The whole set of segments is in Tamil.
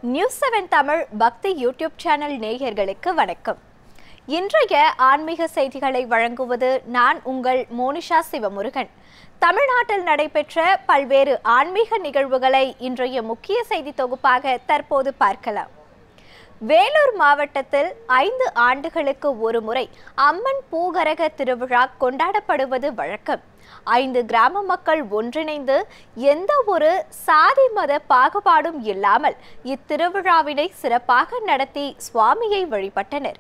நியூஸ் செவன் தமிழ் பக்தி யூடியூப் சேனல் நேயர்களுக்கு வணக்கம் இன்றைய ஆன்மீக செய்திகளை வழங்குவது நான் உங்கள் மோனிஷா சிவமுருகன் தமிழ்நாட்டில் நடைபெற்ற பல்வேறு ஆன்மீக நிகழ்வுகளை இன்றைய முக்கிய செய்தி தொகுப்பாக தற்போது பார்க்கலாம் வேலூர் மாவட்டத்தில் ஐந்து ஆண்டுகளுக்கு ஒரு முறை அம்மன் பூகரக திருவிழா கொண்டாடப்படுவது வழக்கம் ஐந்து கிராம மக்கள் ஒன்றிணைந்து எந்த ஒரு சாதி மத பாகுபாடும் இல்லாமல் இத்திருவிழாவினை சிறப்பாக நடத்தி சுவாமியை வழிபட்டனர்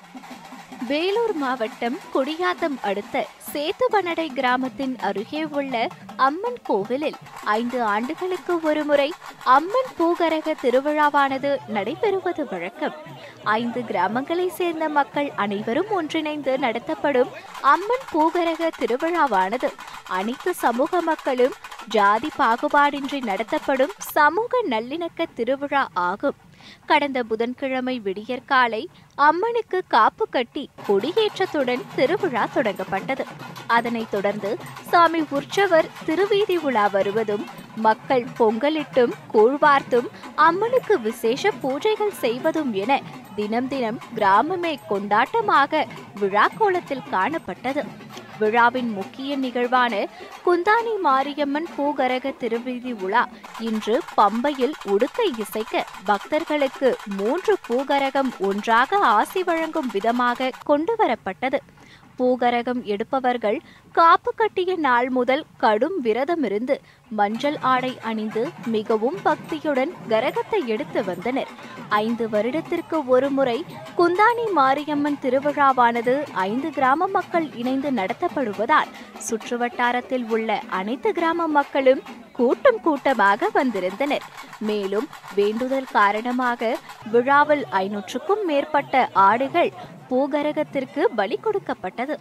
வேலூர் மாவட்டம் குடியாத்தம் அடுத்த சேத்துவனடை கிராமத்தின் அருகே உள்ள அம்மன் கோவிலில் ஐந்து ஆண்டுகளுக்கு ஒருமுறை அம்மன் பூகரக திருவிழாவானது நடைபெறுவது வழக்கம் ஐந்து கிராமங்களை சேர்ந்த மக்கள் அனைவரும் ஒன்றிணைந்து நடத்தப்படும் அம்மன் பூகரக திருவிழாவானது அனைத்து சமூக மக்களும் ஜாதி பாகுபாடின்றி நடத்தப்படும் சமூக நல்லிணக்க திருவிழா ஆகும் கடந்த புதன்கிழமை விடியற்காலை அம்மனுக்கு காப்பு கட்டி கொடியேற்றத்துடன் திருவிழா தொடங்கப்பட்டது அதனைத் தொடர்ந்து சாமி உற்சவர் திருவீதி உலா வருவதும் மக்கள் பொங்கலிட்டும் கூழ்வார்த்தும் அம்மனுக்கு விசேஷ பூஜைகள் செய்வதும் என தினம் தினம் கிராமமே கொண்டாட்டமாக விழா கோலத்தில் காணப்பட்டது விழாவின் முக்கிய நிகழ்வான குந்தானி மாரியம்மன் பூகரக திருவீதி உலா இன்று பம்பையில் உடுக்கை இசைக்க பக்தர்களுக்கு மூன்று பூகரகம் ஒன்றாக ஆசி வழங்கும் விதமாக கொண்டு வரப்பட்டது பூகரகம் எடுப்பவர்கள் காப்பு கட்டிய நாள் முதல் கடும் விரதமிருந்து மஞ்சள் ஆடை அணிந்து மிகவும் பக்தியுடன் கரகத்தை எடுத்து வந்தனர் ஐந்து வருடத்திற்கு ஒருமுறை குந்தானி மாரியம்மன் திருவிழாவானது ஐந்து கிராம மக்கள் இணைந்து நடத்தப்படுவதால் சுற்றுவட்டாரத்தில் உள்ள அனைத்து கிராம மக்களும் கூட்டம் கூட்டமாக வந்திருந்தனர் மேலும் வேண்டுதல் காரணமாக விழாவில் ஐநூற்றுக்கும் மேற்பட்ட ஆடுகள் பூகரகத்திற்கு பலி கொடுக்கப்பட்டது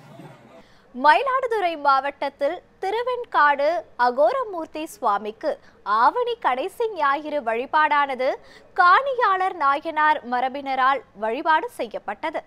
மயிலாடுதுறை மாவட்டத்தில் திருவெண்காடு அகோரமூர்த்தி சுவாமிக்கு ஆவணி கடைசி ஞாயிறு வழிபாடானது காணியாளர் நாயனார் மரபினரால் வழிபாடு செய்யப்பட்டது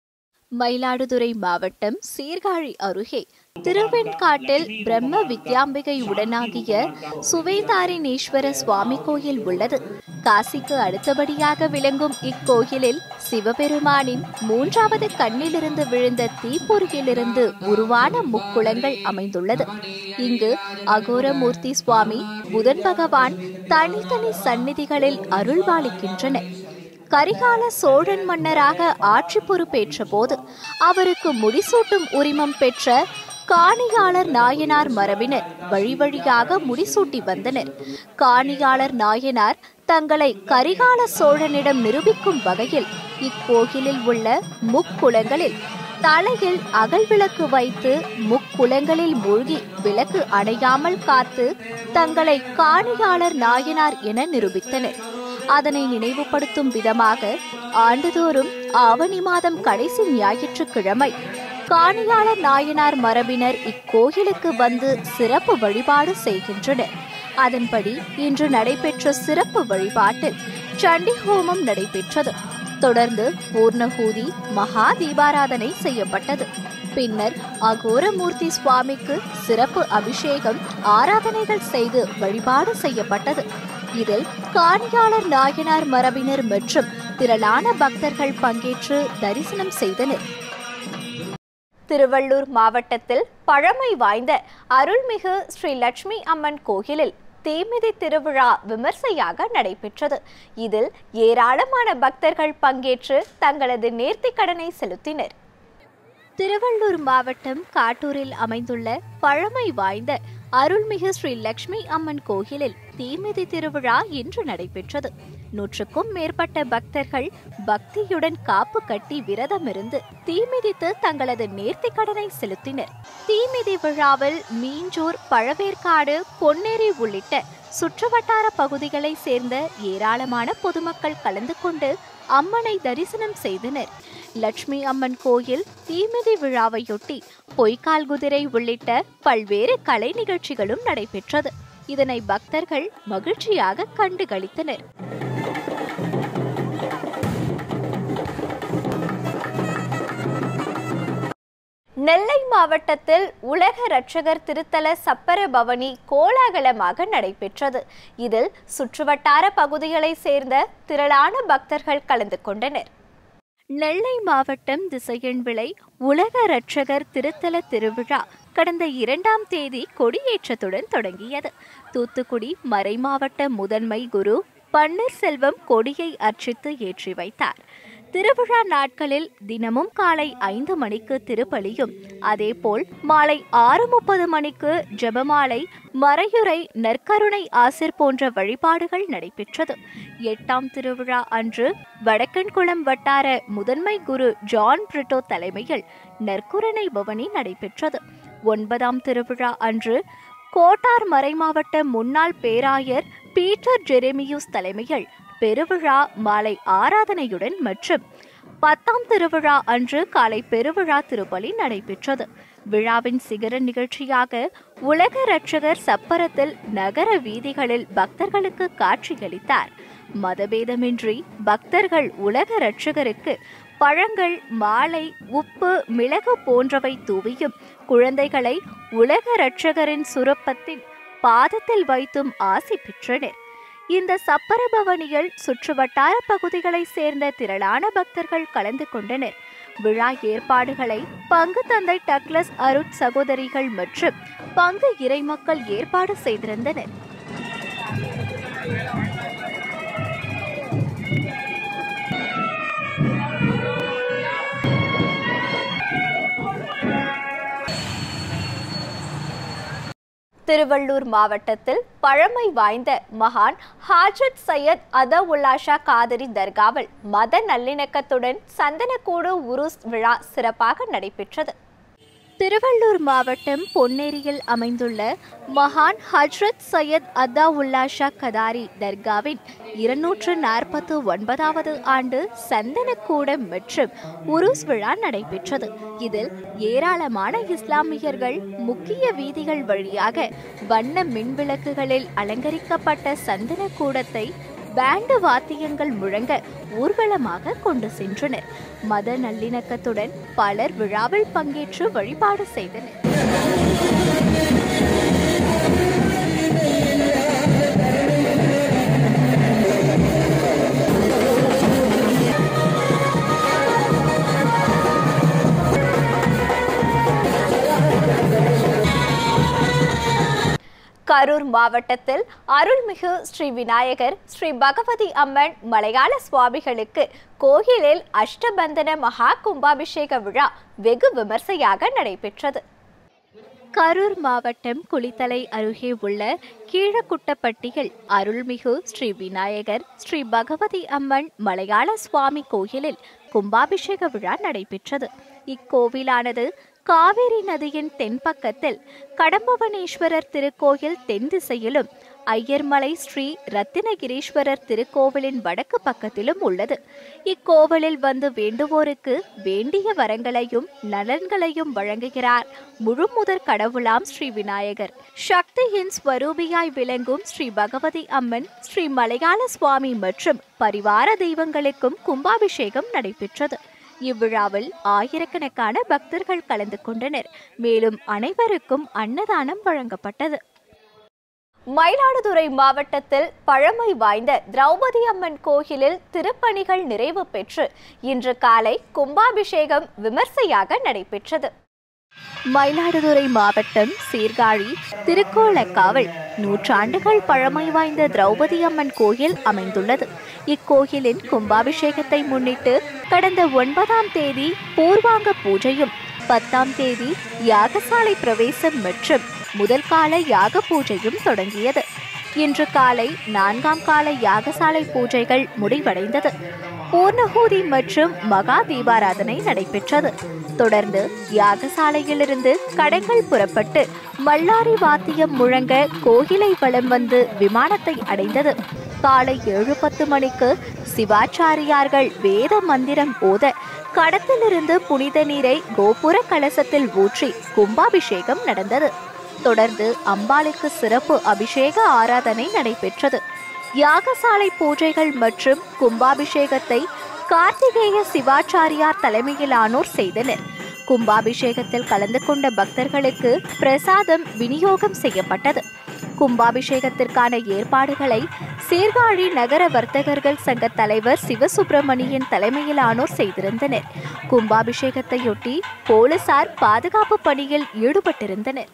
மயிலாடுதுறை மாவட்டம் சீர்காழி அருகே திருவெண்காட்டில் பிரம்ம வித்யாம்பிகை உடனாகிய சுவேதாரிணீஸ்வர சுவாமி கோயில் உள்ளது காசிக்கு அடுத்தபடியாக விளங்கும் இக்கோயிலில் சிவபெருமானின் மூன்றாவது கண்ணிலிருந்து விழுந்த தீப்பொறியிலிருந்து உருவான முக்குளங்கள் அமைந்துள்ளது இங்கு அகோரமூர்த்தி சுவாமி புதன் பகவான் தனித்தனி சந்நிதிகளில் அருள்பாலிக்கின்றனர் கரிகால சோழன் மன்னராக ஆட்சி பொறுப்பேற்ற போது அவருக்கு முடிசூட்டும் உரிமம் பெற்ற காணியாளர் நாயனார் மரபினர் வழி வழியாக முடிசூட்டி வந்தனர் காணியாளர் நாயனார் தங்களை கரிகால சோழனிடம் நிரூபிக்கும் வகையில் இக்கோயிலில் உள்ள முக்குளங்களில் தலையில் அகல் விளக்கு வைத்து முக்குளங்களில் மூழ்கி விளக்கு அணையாமல் காத்து தங்களை காணியாளர் நாயனார் என நிரூபித்தனர் அதனை நினைவுபடுத்தும் விதமாக ஆண்டுதோறும் ஆவணி மாதம் கடைசி ஞாயிற்றுக்கிழமை காணியாளர் நாயனார் மரபினர் இக்கோயிலுக்கு வந்து சிறப்பு வழிபாடு செய்கின்றனர் அதன்படி இன்று நடைபெற்ற சிறப்பு வழிபாட்டில் சண்டி ஹோமம் நடைபெற்றது தொடர்ந்து பூர்ணகூதி மகா தீபாராதனை செய்யப்பட்டது பின்னர் அகோரமூர்த்தி சுவாமிக்கு சிறப்பு அபிஷேகம் ஆராதனைகள் செய்து வழிபாடு செய்யப்பட்டது இதில் காணியாளர் நாயனார் மரபினர் மற்றும் திரளான பக்தர்கள் பங்கேற்று தரிசனம் செய்தனர் திருவள்ளூர் மாவட்டத்தில் பழமை வாய்ந்த அருள்மிகு ஸ்ரீ லட்சுமி அம்மன் கோயிலில் தீமிதி திருவிழா விமர்சையாக நடைபெற்றது இதில் ஏராளமான பக்தர்கள் பங்கேற்று தங்களது நேர்த்திக் கடனை செலுத்தினர் திருவள்ளூர் மாவட்டம் காட்டூரில் அமைந்துள்ள பழமை வாய்ந்த அருள்மிகு ஸ்ரீ லட்சுமி அம்மன் கோயிலில் தீமிதி திருவிழா இன்று நடைபெற்றது நூற்றுக்கும் மேற்பட்ட பக்தர்கள் பக்தியுடன் காப்பு கட்டி விரதமிருந்து தீமிதித்து தங்களது நேர்த்திக் கடனை செலுத்தினர் தீமிதி விழாவில் மீஞ்சூர் பழவேற்காடு பொன்னேரி உள்ளிட்ட சுற்றுவட்டார பகுதிகளை சேர்ந்த ஏராளமான பொதுமக்கள் கலந்து கொண்டு அம்மனை தரிசனம் செய்தனர் லட்சுமி அம்மன் கோயில் தீமிதி விழாவையொட்டி பொய்க்கால் குதிரை உள்ளிட்ட பல்வேறு கலை நிகழ்ச்சிகளும் நடைபெற்றது இதனை பக்தர்கள் மகிழ்ச்சியாக கண்டு களித்தனர் நெல்லை மாவட்டத்தில் உலக இரட்சகர் திருத்தல சப்பர பவனி கோலாகலமாக நடைபெற்றது இதில் சுற்றுவட்டார பகுதிகளைச் சேர்ந்த திரளான பக்தர்கள் கலந்து கொண்டனர் நெல்லை மாவட்டம் திசையன் விளை உலக இரட்சகர் திருத்தல திருவிழா கடந்த இரண்டாம் தேதி கொடியேற்றத்துடன் தொடங்கியது தூத்துக்குடி மறைமாவட்ட முதன்மை குரு பன்னீர்செல்வம் கொடியை அர்ச்சித்து ஏற்றி வைத்தார் திருவிழா நாட்களில் தினமும் காலை ஐந்து மணிக்கு திருப்பலியும் அதேபோல் மாலை ஆறு முப்பது மணிக்கு ஜெபமாலை மறையுறை நற்கருணை ஆசிர் போன்ற வழிபாடுகள் நடைபெற்றது எட்டாம் திருவிழா அன்று வடக்கன்குளம் வட்டார முதன்மை குரு ஜான் பிரிட்டோ தலைமையில் நற்குரணை பவனி நடைபெற்றது ஒன்பதாம் திருவிழா அன்று கோட்டார் மறைமாவட்ட முன்னாள் பேராயர் பீட்டர் ஜெரெமியூஸ் தலைமையில் பெருவிழா மாலை ஆராதனையுடன் மற்றும் பத்தாம் திருவிழா அன்று காலை பெருவிழா திருப்பலி நடைபெற்றது விழாவின் சிகர நிகழ்ச்சியாக உலக இரட்சகர் சப்பரத்தில் நகர வீதிகளில் பக்தர்களுக்கு காட்சியளித்தார் மதபேதமின்றி பக்தர்கள் உலக இரட்சகருக்கு பழங்கள் மாலை உப்பு மிளகு போன்றவை தூவியும் குழந்தைகளை உலக இரட்சகரின் சுரப்பத்தின் பாதத்தில் வைத்தும் ஆசி பெற்றனர் இந்த சப்பரபவனியில் சுற்றுவட்டார பகுதிகளைச் சேர்ந்த திரளான பக்தர்கள் கலந்து கொண்டனர் விழா ஏற்பாடுகளை பங்கு தந்தை டக்ளஸ் அருட் சகோதரிகள் மற்றும் பங்கு இறைமக்கள் ஏற்பாடு செய்திருந்தனர் திருவள்ளூர் மாவட்டத்தில் பழமை வாய்ந்த மகான் ஹாஜத் சையத் அதவுல்லாஷா காதரி தர்காவில் மத நல்லிணக்கத்துடன் சந்தனக்கூடு உருஸ் விழா சிறப்பாக நடைபெற்றது திருவள்ளூர் மாவட்டம் பொன்னேரியில் அமைந்துள்ள மகான் ஹஜ்ரத் சையத் அத்தாவுல்லாஷா கதாரி தர்காவின் இருநூற்று நாற்பத்து ஒன்பதாவது ஆண்டு சந்தனக்கூடம் மற்றும் உருஸ் விழா நடைபெற்றது இதில் ஏராளமான இஸ்லாமியர்கள் முக்கிய வீதிகள் வழியாக வண்ண மின்விளக்குகளில் அலங்கரிக்கப்பட்ட சந்தனக்கூடத்தை பேண்டு வாத்தியங்கள் முழங்க ஊர்வலமாக கொண்டு சென்றனர் மத நல்லிணக்கத்துடன் பலர் விழாவில் பங்கேற்று வழிபாடு செய்தனர் கரூர் மாவட்டத்தில் அருள்மிகு ஸ்ரீ விநாயகர் ஸ்ரீ பகவதி அம்மன் மலையாள சுவாமிகளுக்கு கோயிலில் அஷ்டபந்தன மகா கும்பாபிஷேக விழா வெகு விமர்சையாக நடைபெற்றது கரூர் மாவட்டம் குளித்தலை அருகே உள்ள கீழக்குட்டப்பட்டியில் அருள்மிகு ஸ்ரீ விநாயகர் ஸ்ரீ பகவதி அம்மன் மலையாள சுவாமி கோயிலில் கும்பாபிஷேக விழா நடைபெற்றது இக்கோவிலானது காவேரி நதியின் தென்பக்கத்தில் கடம்பவனேஸ்வரர் திருக்கோயில் தென் திசையிலும் ஐயர்மலை ஸ்ரீ ரத்தினகிரீஸ்வரர் திருக்கோவிலின் வடக்கு பக்கத்திலும் உள்ளது இக்கோவிலில் வந்து வேண்டுவோருக்கு வேண்டிய வரங்களையும் நலன்களையும் வழங்குகிறார் முழுமுதற் கடவுளாம் ஸ்ரீ விநாயகர் சக்தியின் ஸ்வரூபியாய் விளங்கும் ஸ்ரீ பகவதி அம்மன் ஸ்ரீ மலையாள சுவாமி மற்றும் பரிவார தெய்வங்களுக்கும் கும்பாபிஷேகம் நடைபெற்றது இவ்விழாவில் ஆயிரக்கணக்கான பக்தர்கள் கலந்து கொண்டனர் மேலும் அனைவருக்கும் அன்னதானம் வழங்கப்பட்டது மயிலாடுதுறை மாவட்டத்தில் பழமை வாய்ந்த திரௌபதி அம்மன் கோயிலில் திருப்பணிகள் நிறைவு பெற்று இன்று காலை கும்பாபிஷேகம் விமர்சையாக நடைபெற்றது மயிலாடுதுறை மாவட்டம் சீர்காழி திருக்கோலக்காவல் நூற்றாண்டுகள் பழமை வாய்ந்த திரௌபதி அம்மன் கோயில் அமைந்துள்ளது இக்கோயிலின் கும்பாபிஷேகத்தை முன்னிட்டு கடந்த ஒன்பதாம் தேதி பூர்வாங்க பூஜையும் பத்தாம் தேதி யாகசாலை பிரவேசம் மற்றும் முதல் கால யாக பூஜையும் தொடங்கியது இன்று காலை நான்காம் கால யாகசாலை பூஜைகள் முடிவடைந்தது பூர்ணஹூதி மற்றும் மகா தீபாராதனை நடைபெற்றது தொடர்ந்து யாகசாலையிலிருந்து கடங்கள் புறப்பட்டு மல்லாரி வாத்தியம் முழங்க கோயிலை வலம் வந்து விமானத்தை அடைந்தது காலை ஏழு பத்து மணிக்கு சிவாச்சாரியார்கள் வேத மந்திரம் ஓத கடத்திலிருந்து புனித நீரை கோபுர கலசத்தில் ஊற்றி கும்பாபிஷேகம் நடந்தது தொடர்ந்து அம்பாளுக்கு சிறப்பு அபிஷேக ஆராதனை நடைபெற்றது யாகசாலை பூஜைகள் மற்றும் கும்பாபிஷேகத்தை கார்த்திகேய சிவாச்சாரியார் தலைமையிலானோர் செய்தனர் கும்பாபிஷேகத்தில் கலந்து கொண்ட பக்தர்களுக்கு பிரசாதம் விநியோகம் செய்யப்பட்டது கும்பாபிஷேகத்திற்கான ஏற்பாடுகளை சீர்காழி நகர வர்த்தகர்கள் சங்க தலைவர் சிவசுப்பிரமணியன் தலைமையிலானோர் செய்திருந்தனர் கும்பாபிஷேகத்தையொட்டி போலீசார் பாதுகாப்பு பணியில் ஈடுபட்டிருந்தனர்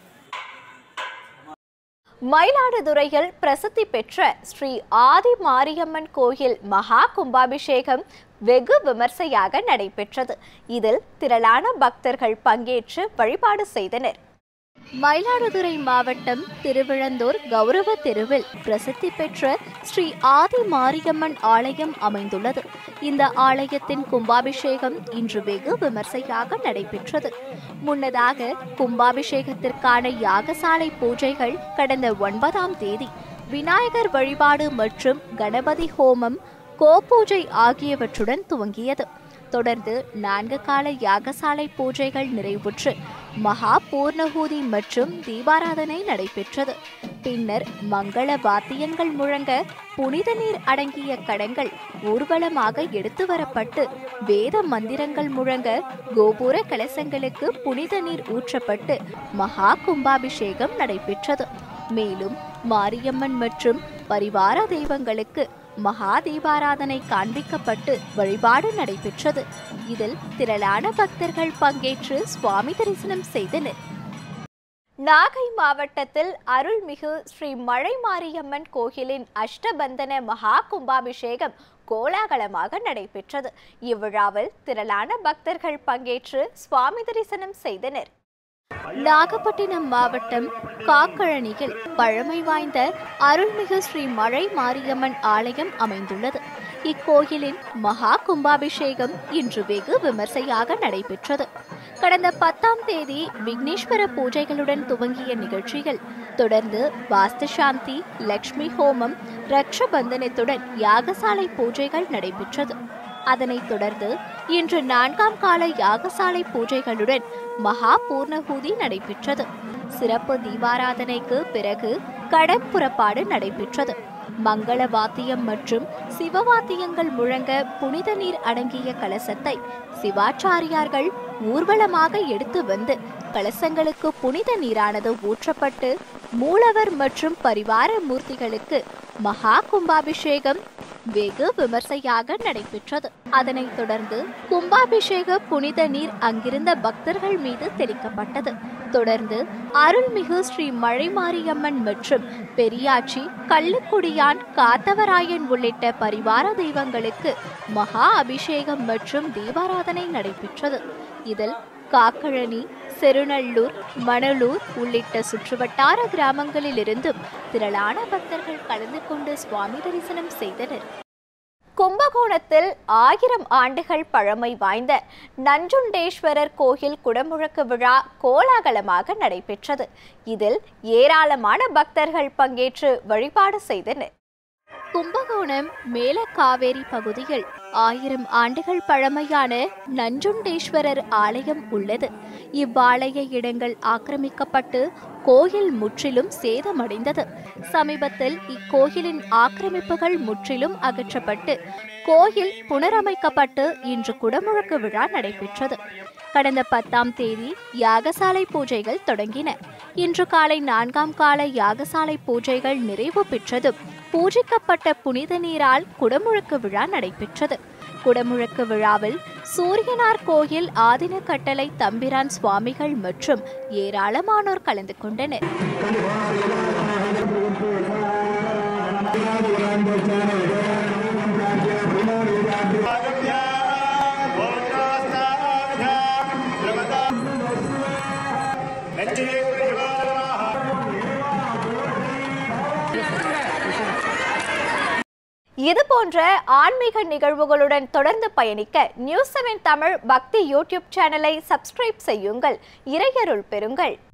மயிலாடுதுறையில் பிரசித்தி பெற்ற ஸ்ரீ ஆதி மாரியம்மன் கோயில் மகா கும்பாபிஷேகம் வெகு விமர்சையாக நடைபெற்றது இதில் திரளான பக்தர்கள் பங்கேற்று வழிபாடு செய்தனர் மயிலாடுதுறை மாவட்டம் திருவிழந்தூர் கௌரவ தெருவில் பிரசித்தி பெற்ற ஸ்ரீ ஆதி மாரியம்மன் ஆலயம் அமைந்துள்ளது இந்த ஆலயத்தின் கும்பாபிஷேகம் இன்று வெகு விமர்சையாக நடைபெற்றது முன்னதாக கும்பாபிஷேகத்திற்கான யாகசாலை பூஜைகள் கடந்த ஒன்பதாம் தேதி விநாயகர் வழிபாடு மற்றும் கணபதி ஹோமம் கோபூஜை ஆகியவற்றுடன் துவங்கியது தொடர்ந்து நான்கு கால யாகசாலை பூஜைகள் நிறைவுற்று மகா பூர்ணகூதி மற்றும் தீபாராதனை நடைபெற்றது பின்னர் மங்கள வாத்தியங்கள் முழங்க புனித நீர் அடங்கிய கடங்கள் ஊர்வலமாக எடுத்து வரப்பட்டு வேத மந்திரங்கள் முழங்க கோபுர கலசங்களுக்கு புனித நீர் ஊற்றப்பட்டு மகா கும்பாபிஷேகம் நடைபெற்றது மேலும் மாரியம்மன் மற்றும் பரிவார தெய்வங்களுக்கு மகா தீபாராதனை காண்பிக்கப்பட்டு வழிபாடு நடைபெற்றது இதில் திரளான பக்தர்கள் பங்கேற்று சுவாமி தரிசனம் செய்தனர் நாகை மாவட்டத்தில் அருள்மிகு ஸ்ரீ மழை மாரியம்மன் கோயிலின் அஷ்டபந்தன மகா கும்பாபிஷேகம் கோலாகலமாக நடைபெற்றது இவ்விழாவில் திரளான பக்தர்கள் பங்கேற்று சுவாமி தரிசனம் செய்தனர் நாகப்பட்டினம் மாவட்டம் காக்கழனியில் பழமை வாய்ந்த அருள்மிகு ஸ்ரீ மழை மாரியம்மன் ஆலயம் அமைந்துள்ளது இக்கோயிலின் மகா கும்பாபிஷேகம் இன்று வெகு விமர்சையாக நடைபெற்றது கடந்த பத்தாம் தேதி விக்னேஸ்வர பூஜைகளுடன் துவங்கிய நிகழ்ச்சிகள் தொடர்ந்து வாஸ்து சாந்தி லக்ஷ்மி ஹோமம் ரக்ஷபந்தனத்துடன் யாகசாலை பூஜைகள் நடைபெற்றது அதனைத் தொடர்ந்து இன்று நான்காம் கால யாகசாலை பூஜைகளுடன் மகா பூர்ணகூதி நடைபெற்றது சிறப்பு தீபாராதனைக்கு பிறகு கடன் புறப்பாடு நடைபெற்றது மங்கள வாத்தியம் மற்றும் சிவவாத்தியங்கள் முழங்க புனித நீர் அடங்கிய கலசத்தை சிவாச்சாரியார்கள் ஊர்வலமாக எடுத்து வந்து கலசங்களுக்கு புனித நீரானது ஊற்றப்பட்டு மூலவர் மற்றும் பரிவார மூர்த்திகளுக்கு மகா கும்பாபிஷேகம் வெகு விமர்சையாக நடைபெற்றது அதனைத் தொடர்ந்து கும்பாபிஷேக புனித நீர் அங்கிருந்த பக்தர்கள் மீது தெளிக்கப்பட்டது தொடர்ந்து அருள்மிகு ஸ்ரீ மழைமாரியம்மன் மற்றும் பெரியாச்சி கள்ளுக்குடியான் காத்தவராயன் உள்ளிட்ட பரிவார தெய்வங்களுக்கு மகா அபிஷேகம் மற்றும் தீபாராதனை நடைபெற்றது இதில் காக்கழனி செருநல்லூர் மணலூர் உள்ளிட்ட சுற்றுவட்டார கிராமங்களிலிருந்தும் திரளான பக்தர்கள் கலந்து கொண்டு சுவாமி தரிசனம் செய்தனர் கும்பகோணத்தில் ஆயிரம் ஆண்டுகள் பழமை வாய்ந்த நஞ்சுண்டேஸ்வரர் கோயில் குடமுழக்கு விழா கோலாகலமாக நடைபெற்றது இதில் ஏராளமான பக்தர்கள் பங்கேற்று வழிபாடு செய்தனர் கும்பகோணம் மேலக்காவேரி பகுதியில் ஆயிரம் ஆண்டுகள் பழமையான நஞ்சுண்டேஸ்வரர் ஆலயம் உள்ளது இவ்வாலய இடங்கள் ஆக்கிரமிக்கப்பட்டு கோயில் முற்றிலும் சேதமடைந்தது சமீபத்தில் இக்கோயிலின் ஆக்கிரமிப்புகள் முற்றிலும் அகற்றப்பட்டு கோயில் புனரமைக்கப்பட்டு இன்று குடமுழக்கு விழா நடைபெற்றது கடந்த பத்தாம் தேதி யாகசாலை பூஜைகள் தொடங்கின இன்று காலை நான்காம் கால யாகசாலை பூஜைகள் நிறைவு பெற்றதும் பூஜிக்கப்பட்ட புனித நீரால் குடமுழக்கு விழா நடைபெற்றது குடமுழக்கு விழாவில் சூரியனார் கோயில் ஆதின கட்டளை தம்பிரான் சுவாமிகள் மற்றும் ஏராளமானோர் கலந்து கொண்டனர் இது போன்ற ஆன்மீக நிகழ்வுகளுடன் தொடர்ந்து பயணிக்க நியூஸ் செவன் தமிழ் பக்தி யூடியூப் சேனலை சப்ஸ்கிரைப் செய்யுங்கள் இறையருள் பெறுங்கள்